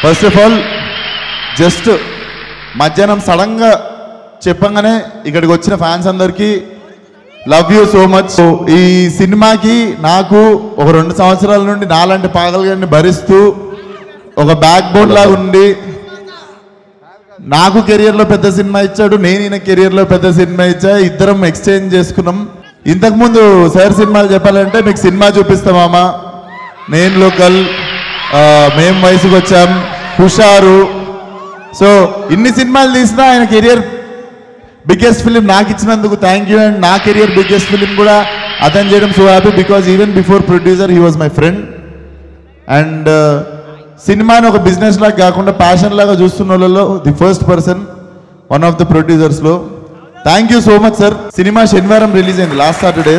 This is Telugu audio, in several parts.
ఫస్ట్ ఆఫ్ ఆల్ జస్ట్ మధ్యాహ్నం సడన్గా చెప్పంగానే ఇక్కడికి వచ్చిన ఫ్యాన్స్ అందరికీ లవ్ యూ సో మచ్ ఈ సినిమాకి నాకు ఒక రెండు సంవత్సరాల నుండి నాలాంటి పాగలు గారిని భరిస్తూ ఒక బ్యాక్ బోన్ లాగా ఉండి నాకు కెరియర్లో పెద్ద సినిమా ఇచ్చాడు నేను ఈయన కెరియర్లో పెద్ద సినిమా ఇచ్చా ఇద్దరం ఎక్స్చేంజ్ చేసుకున్నాం ఇంతకుముందు సార్ సినిమాలు చెప్పాలంటే మీకు సినిమా చూపిస్తామా నేను లోకల్ ఆ, మేం వయసుకు వచ్చాం హుషారు సో ఇన్ని సినిమాలు తీసినా ఆయన కెరియర్ బిగ్గెస్ట్ ఫిలిం నాకు ఇచ్చినందుకు థ్యాంక్ యూ అండ్ నా కెరియర్ బిగ్గెస్ట్ ఫిలిం కూడా అతను చేయడం so happy because even before producer he was my friend and సినిమాని ఒక బిజినెస్ లాగా కాకుండా ప్యాషన్ లాగా చూస్తున్న వాళ్ళలో the first person one of the ప్రొడ్యూసర్స్లో thank you so much sir సినిమా శనివారం రిలీజ్ అయింది లాస్ట్ సాటర్డే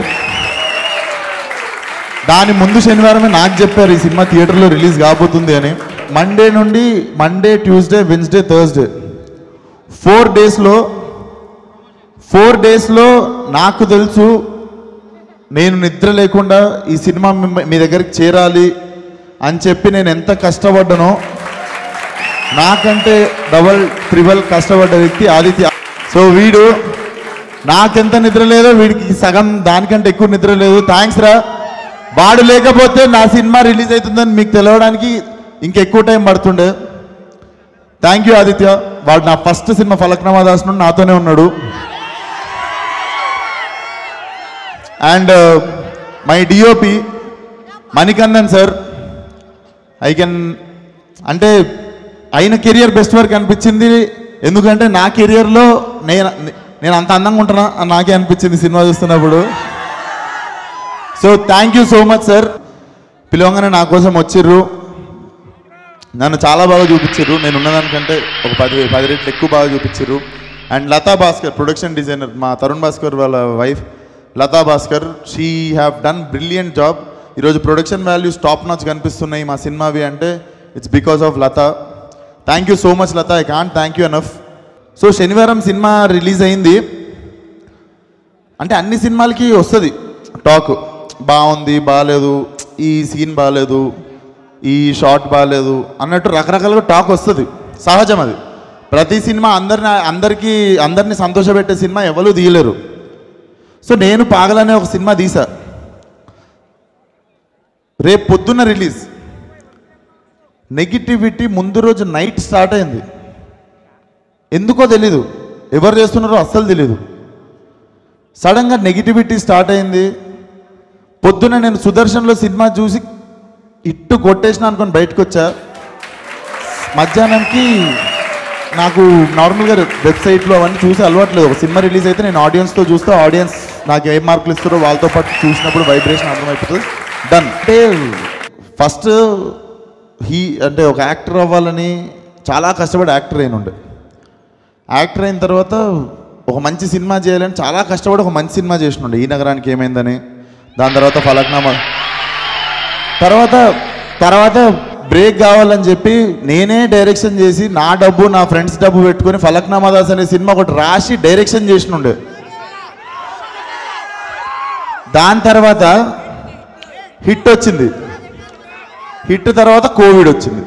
దాని ముందు శనివారమే నాకు చెప్పారు ఈ సినిమా థియేటర్లో రిలీజ్ కాబోతుంది అని మండే నుండి Monday Tuesday Wednesday Thursday four డేస్లో ఫోర్ డేస్లో నాకు తెలుసు నేను నిద్ర లేకుండా ఈ సినిమా మిమ్మ- మీ దగ్గరికి చేరాలి అని చెప్పి నేను ఎంత కష్టపడ్డానో నాకంటే డబల్ ట్రిబల్ కష్టపడ్డ వ్యక్తి ఆదిత్య సో వీడు నాకెంత నిద్ర లేదో వీడికి సగం దానికంటే ఎక్కువ నిద్ర లేదు థ్యాంక్స్ రా వాడు లేకపోతే నా సినిమా రిలీజ్ అవుతుందని మీకు తెలవడానికి ఇంకెక్కువ టైం పడుతుండే థ్యాంక్ యూ ఆదిత్య వాడు నా ఫస్ట్ సినిమా ఫలక్నామా దాస్ నుండి నాతోనే ఉన్నాడు and my DOP Manikandan sir I can అంటే అయిన కెరియర్ బెస్ట్ వర్క్ అనిపించింది ఎందుకంటే నా కెరియర్లో నేను నేను అంత అందంగా ఉంటున్నా అని నాకే అనిపించింది సినిమా చూస్తున్నప్పుడు so thank you so much sir పిలవగానే నా కోసం వచ్చిర్రు నన్ను చాలా బాగా చూపించారు నేను ఉన్నదానికంటే ఒక పది పది రెట్లు ఎక్కువ బాగా చూపించారు and Latha Bhaskar production designer మా తరుణ్ భాస్కర్ వాళ్ళ wife Latha Bhaskar she have done brilliant job ఈరోజు ప్రొడక్షన్ వాల్యూస్ టాప్ నాచ్ కనిపిస్తున్నాయి మా సినిమావి అంటే it's because of Latha thank you so much Latha I can't thank you enough so శనివారం సినిమా రిలీజ్ అయింది అంటే అన్ని సినిమాలకి వస్తుంది టాక్ బాగుంది బాగాలేదు ఈ సీన్ బాగాలేదు ఈ షాట్ బాగాలేదు అన్నట్టు రకరకాలుగా టాక్ వస్తుంది సహజం అది ప్రతి సినిమా అందరిని అందరికీ అందరిని సంతోషపెట్టే సినిమా ఎవరు తీయలేరు సో నేను పాగలనే ఒక సినిమా తీసా రేపు పొద్దున్న రిలీజ్ నెగిటివిటీ ముందు రోజు నైట్ స్టార్ట్ అయింది ఎందుకో తెలీదు ఎవరు చేస్తున్నారో అస్సలు తెలీదు సడన్గా నెగిటివిటీ స్టార్ట్ అయింది పొద్దున నేను సుదర్శన్లో సినిమా చూసి ఇట్టు కొట్టేసిన అనుకొని బయటకు వచ్చా మధ్యాహ్నానికి నాకు నార్మల్గా వెబ్సైట్లో అవన్నీ చూసి అలవాట్లేదు ఒక సినిమా రిలీజ్ అయితే నేను ఆడియన్స్తో చూస్తే ఆడియన్స్ నాకు ఏ మార్కులు ఇస్తారో వాళ్ళతో పాటు చూసినప్పుడు వైబ్రేషన్ అర్థమైపోతుంది డన్ అంటే ఫస్ట్ హీ అంటే ఒక యాక్టర్ అవ్వాలని చాలా కష్టపడి యాక్టర్ అయిన ఉండే యాక్టర్ అయిన తర్వాత ఒక మంచి సినిమా చేయాలని చాలా కష్టపడి ఒక మంచి సినిమా చేసినుండే ఈ నగరానికి ఏమైందని దాని తర్వాత ఫలక్నామా తర్వాత తర్వాత బ్రేక్ కావాలని చెప్పి నేనే డైరెక్షన్ చేసి నా డబ్బు నా ఫ్రెండ్స్ డబ్బు పెట్టుకొని ఫలక్నామా దాస్ అనే సినిమా ఒకటి రాసి డైరెక్షన్ చేసినుండే దాని తర్వాత హిట్ వచ్చింది హిట్ తర్వాత కోవిడ్ వచ్చింది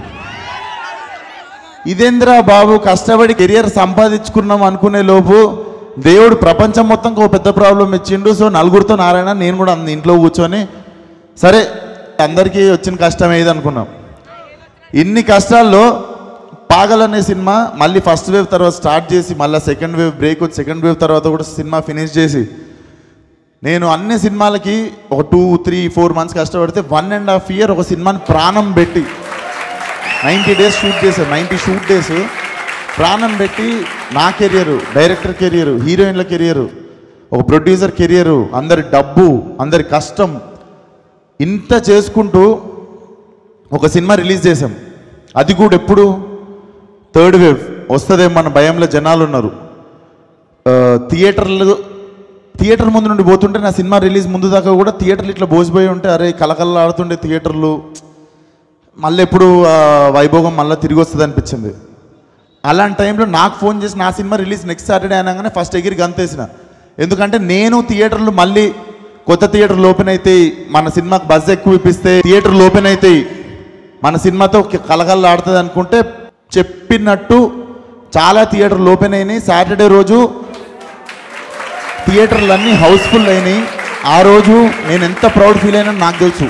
ఇదేంద్రా బాబు కష్టపడి కెరియర్ సంపాదించుకున్నాం అనుకునే లోపు దేవుడు ప్రపంచం మొత్తం ఒక పెద్ద ప్రాబ్లం ఇచ్చిండు సో నలుగురితో నారాయణ నేను కూడా అంద- ఇంట్లో కూర్చొని సరే అందరికీ వచ్చిన కష్టం ఏది అనుకున్నాం ఇన్ని కష్టాల్లో పాగల్ అనే సినిమా మళ్ళీ ఫస్ట్ వేవ్ తర్వాత స్టార్ట్ చేసి మళ్ళీ సెకండ్ వేవ్ బ్రేక్ వచ్చి సెకండ్ వేవ్ తర్వాత కూడా సినిమా ఫినిష్ చేసి నేను అన్ని సినిమాలకి ఒక టూ త్రీ ఫోర్ మంత్స్ కష్టపడితే వన్ అండ్ హాఫ్ ఇయర్ ఒక సినిమాని ప్రాణం పెట్టి నైంటీ డేస్ షూట్ చేశాను నైంటీ షూట్ డేస్ ప్రాణం పెట్టి నా కెరియర్ డైరెక్టర్ కెరియర్ హీరోయిన్ల కెరియర్ ఒక ప్రొడ్యూసర్ కెరియర్ అందరి డబ్బు అందరి కష్టం ఇంత చేసుకుంటూ ఒక సినిమా రిలీజ్ చేసాం అది కూడా ఎప్పుడు థర్డ్ వేవ్ వస్తుందేమో మన భయంలో జనాలు ఉన్నారు ఆ, థియేటర్లు థియేటర్ ముందు నుండి పోతుంటే నా సినిమా రిలీజ్ ముందు దాకా కూడా థియేటర్లు ఇట్లా బోసిపోయి ఉంటే అరే కలకల్లా ఆడుతుండే థియేటర్లు మళ్ళీ ఎప్పుడు ఆ వైభోగం మళ్ళీ తిరిగి వస్తుంది అనిపించింది అలాంటి టైంలో నాకు ఫోన్ చేసి నా సినిమా రిలీజ్ నెక్స్ట్ సాటర్డే అనగానే ఫస్ట్ ఎగిరి గంతేసిన ఎందుకంటే నేను థియేటర్లు మళ్ళీ కొత్త థియేటర్లు ఓపెన్ అవుతాయి మన సినిమాకి బజ్ ఎక్కువ ఇప్పిస్తే థియేటర్లు ఓపెన్ అవుతాయి మన సినిమాతో కలగల్లాడుతుంది అనుకుంటే చెప్పినట్టు చాలా థియేటర్లు ఓపెన్ అయినాయి సాటర్డే రోజు థియేటర్లన్నీ హౌస్ఫుల్ అయినాయి ఆ రోజు నేను ఎంత ప్రౌడ్ ఫీల్ అయినా నాకు తెలుసు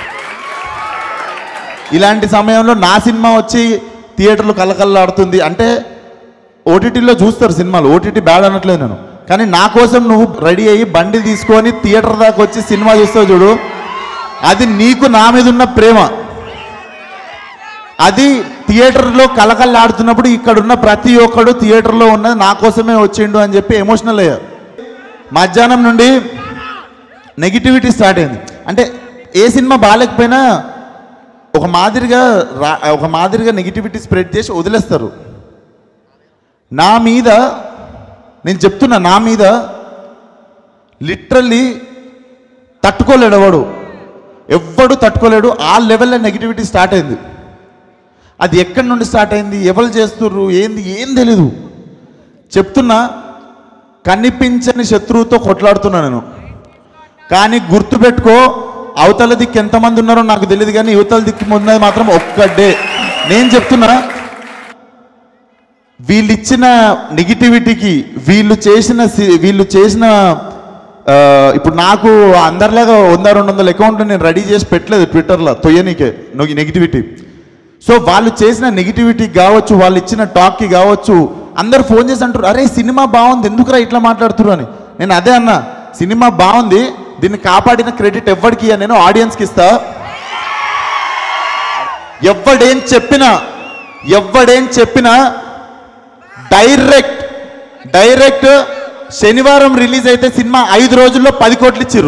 ఇలాంటి సమయంలో నా సినిమా వచ్చి థియేటర్లు కలకల్లాడుతుంది అంటే ఓటీటీలో చూస్తారు సినిమాలు ఓటీటీ బ్యాడ్ అనట్లేదు నేను కానీ నా కోసం నువ్వు రెడీ అయ్యి బండి తీసుకొని థియేటర్ దాకా వచ్చి సినిమా చూస్తావు చూడు అది నీకు నా మీద ఉన్న ప్రేమ అది థియేటర్లో కలకల్లాడుతున్నప్పుడు ఇక్కడ ఉన్న ప్రతి ఒక్కడు థియేటర్లో ఉన్నది నా కోసమే వచ్చిండు అని చెప్పి ఎమోషనల్ అయ్యారు మధ్యాహ్నం నుండి నెగిటివిటీ స్టార్ట్ అయింది అంటే ఏ సినిమా బాగాలేకపోయినా ఒక మాదిరిగా రా ఒక మాదిరిగా నెగిటివిటీ స్ప్రెడ్ చేసి వదిలేస్తారు నా మీద నేను చెప్తున్నా నా మీద లిటరల్లీ తట్టుకోలేడు ఎవడు ఎవ్వడు తట్టుకోలేడు ఆ లెవెల్లో నెగిటివిటీ స్టార్ట్ అయింది అది ఎక్కడి నుండి స్టార్ట్ అయింది ఎవరు చేస్తుర్రు ఏంది ఏం తెలీదు చెప్తున్నా కనిపించని శత్రువుతో కొట్లాడుతున్నా నేను కానీ గుర్తుపెట్టుకో అవతల దిక్కు ఎంతమంది ఉన్నారో నాకు తెలియదు కానీ యువతల దిక్కు ఉన్నది మాత్రం ఒక్కడే నేను చెప్తున్నా వీళ్ళు ఇచ్చిన నెగిటివిటీకి వీళ్ళు చేసిన సి- వీళ్ళు చేసిన ఆ, ఇప్పుడు నాకు అందరిలాగా వంద రెండు వందల అకౌంట్ నేను రెడీ చేసి పెట్టలేదు ట్విట్టర్లో తొయ్యనీకే నెగిటివిటీ సో వాళ్ళు చేసిన నెగిటివిటీ కావచ్చు వాళ్ళు ఇచ్చిన టాక్కి కావచ్చు అందరు ఫోన్ చేసి అంటారు అరే సినిమా బాగుంది ఎందుకురా ఇట్లా మాట్లాడుతున్నారు అని నేను అదే అన్నా సినిమా బాగుంది దీన్ని కాపాడిన క్రెడిట్ ఎవరికి ఇయ్య నేను ఆడియన్స్కి ఇస్తా ఎవడేం చెప్పినా ఎవడేం చెప్పినా డైరెక్ట్ డైరెక్ట్ శనివారం రిలీజ్ అయితే సినిమా ఐదు రోజుల్లో పది కోట్లు ఇచ్చిర్రు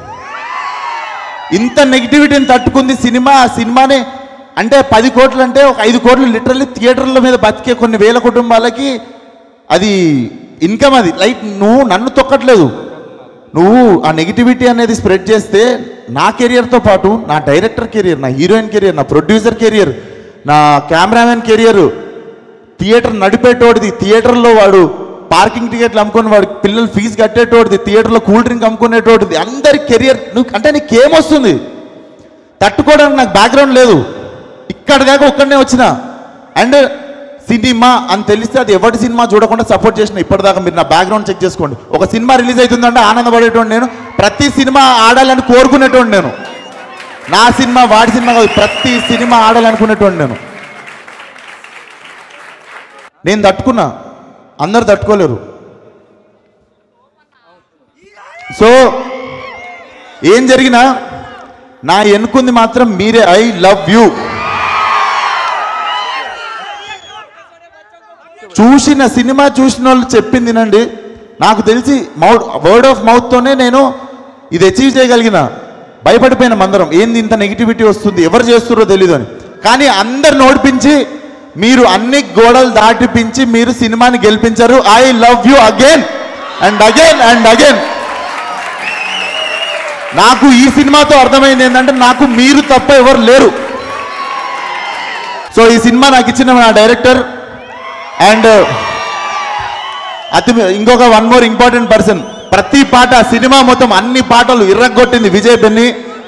ఇంత నెగిటివిటీని తట్టుకుంది సినిమా ఆ సినిమాని అంటే పది కోట్లు అంటే ఒక ఐదు కోట్లు లిటరల్లీ థియేటర్ల మీద బతికే కొన్ని వేల కుటుంబాలకి అది ఇన్కమ్ అది లైక్ నువ్వు నన్ను తొక్కట్లేదు నువ్వు ఆ నెగిటివిటీ అనేది స్ప్రెడ్ చేస్తే నా కెరియర్తో పాటు నా డైరెక్టర్ కెరియర్ నా హీరోయిన్ కెరియర్ నా ప్రొడ్యూసర్ కెరియర్ నా కెమెరామెన్ కెరియర్ థియేటర్ నడిపేటోడిది థియేటర్లో వాడు పార్కింగ్ టికెట్లు అమ్ముకుని వాడు పిల్లలు ఫీజు కట్టేటోడిది థియేటర్లో కూల్ డ్రింక్ అమ్ముకునేటోడిది అందరి కెరియర్ నువ్వు అంటే నీకేమొస్తుంది తట్టుకోవడానికి నాకు బ్యాక్గ్రౌండ్ లేదు ఇక్కడ దాకా ఒక్కడనే వచ్చిన అండ్ సినిమా అని తెలిస్తే అది ఎవరి సినిమా చూడకుండా సపోర్ట్ చేసిన ఇప్పటిదాకా మీరు నా బ్యాక్గ్రౌండ్ చెక్ చేసుకోండి ఒక సినిమా రిలీజ్ అవుతుందంటే ఆనందపడేటోడు నేను ప్రతి సినిమా ఆడాలని కోరుకునేటోడు నేను నా సినిమా వాడి సినిమా కాదు ప్రతి సినిమా ఆడాలనుకునేటోడు నేను నేను తట్టుకున్నా అందరు తట్టుకోలేరు సో ఏం జరిగినా నా ఎన్నుకుంది మాత్రం మీరే ఐ లవ్ యూ చూసిన సినిమా చూసిన వాళ్ళు చెప్పింది వినండి నాకు తెలిసి మౌత్ వర్డ్ ఆఫ్ మౌత్తోనే నేను ఇది అచీవ్ చేయగలిగిన భయపడిపోయిన మందరం ఏంది ఇంత నెగిటివిటీ వస్తుంది ఎవరు చేస్తున్నారో తెలియదు అని కానీ అందరు నోడిపించి మీరు అన్ని గోడలు దాటిపించి మీరు సినిమాని గెలిపించారు I love you again and again and again నాకు ఈ సినిమాతో అర్థమైంది ఏంటంటే నాకు మీరు తప్ప ఎవరు లేరు సో ఈ సినిమా నాకు ఇచ్చిన నా డైరెక్టర్ అండ్ అతి ఇంకొక వన్ మోర్ ఇంపార్టెంట్ పర్సన్ ప్రతి పాట సినిమా మొత్తం అన్ని పాటలు ఇర్రగొట్టింది Vijay Benny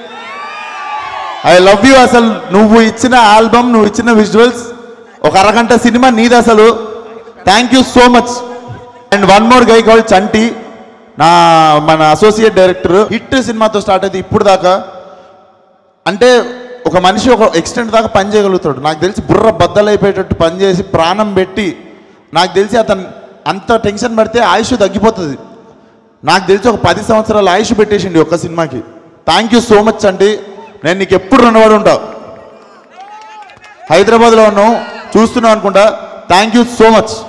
I love you అసలు నువ్వు ఇచ్చిన ఆల్బమ్ నువ్వు ఇచ్చిన విజువల్స్ ఒక అరగంట సినిమా నీది అసలు thank you so much and one more guy call Chanti నా మన అసోసియేట్ డైరెక్టర్ హిట్ సినిమాతో స్టార్ట్ అయితే ఇప్పుడు దాకా అంటే ఒక మనిషి ఒక ఎక్స్టెంట్ దాకా పని చేయగలుగుతాడు నాకు తెలిసి బుర్ర బద్దలైపోయేటట్టు పని చేసి ప్రాణం పెట్టి నాకు తెలిసి అతను అంత టెన్షన్ పడితే ఆయుష్ తగ్గిపోతుంది నాకు తెలిసి ఒక పది సంవత్సరాల ఆయుష్ పెట్టేసిండి ఒక్క సినిమాకి థ్యాంక్ యూ సో మచ్ అండి నేను నీకు ఎప్పుడు రుణపడి ఉంటా హైదరాబాద్లో ఉన్నావు చూస్తున్నావు అనుకుంటా థ్యాంక్ యూ సో మచ్